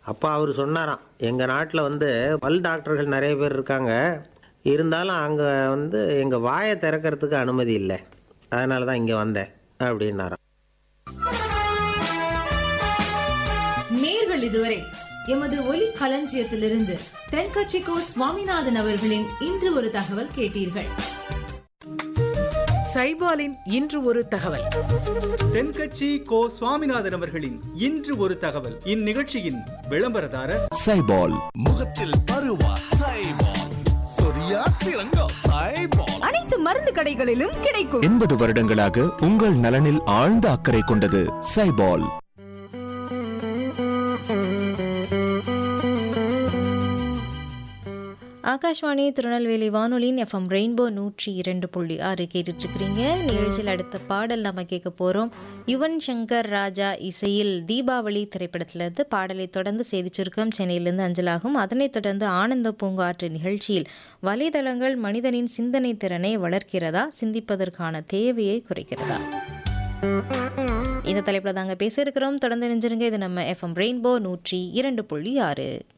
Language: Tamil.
அப்போ அவர் சொன்னாராம் எங்கள் நாட்டில் வந்து பல் டாக்டர்கள் நிறைய பேர் இருக்காங்க இருந்தாலும் அங்கே வந்து எங்கள் வாயை திறக்கிறதுக்கு அனுமதி இல்லை அதனால தான் இங்கே வந்தேன் அப்படின்னாராம் நேர்கள் இதுவரை எமது ஒலி களஞ்சியத்திலிருந்து தென்கட்சிக்கோ சுவாமிநாதன் அவர்களின் இன்று ஒரு தகவல் கேட்டீர்கள் சைபாலின் இன்று ஒரு தகவல் தென்கட்சி கோ சுவாமிநாதன் அவர்களின் இன்று ஒரு தகவல் இந்நிகழ்ச்சியின் விளம்பரதாரர் சைபால் முகத்தில் பருவா சைபால் சொரியா சிறங்கோ சைபால் அனைத்து மருந்து கடைகளிலும் கிடைக்கும் எண்பது வருடங்களாக உங்கள் நலனில் ஆழ்ந்த அக்கறை கொண்டது சைபால் ஆகாஷ்வாணி திருநெல்வேலி வானொலியின் எஃப்எம் ரெயின்போ நூற்றி இரண்டு புள்ளி ஆறு கேட்டுட்ருக்கிறீங்க நிகழ்ச்சியில் அடுத்த பாடல் நம்ம கேட்க போகிறோம் யுவன் சங்கர் ராஜா இசையில் தீபாவளி திரைப்படத்திலிருந்து பாடலை தொடர்ந்து செய்தி சுருக்கம் சென்னையிலிருந்து அஞ்சலாகும் அதனைத் தொடர்ந்து ஆனந்த பூங்காற்று நிகழ்ச்சியில் வலைதளங்கள் மனிதனின் சிந்தனை திறனை வளர்க்கிறதா சிந்திப்பதற்கான தேவையை குறைக்கிறதா இந்த தலைப்பில் தாங்க பேச இருக்கிறோம் தொடர்ந்து நினைஞ்சிருங்க இது நம்ம எஃப்எம் ரெயின்போ நூற்றி இரண்டு புள்ளி ஆறு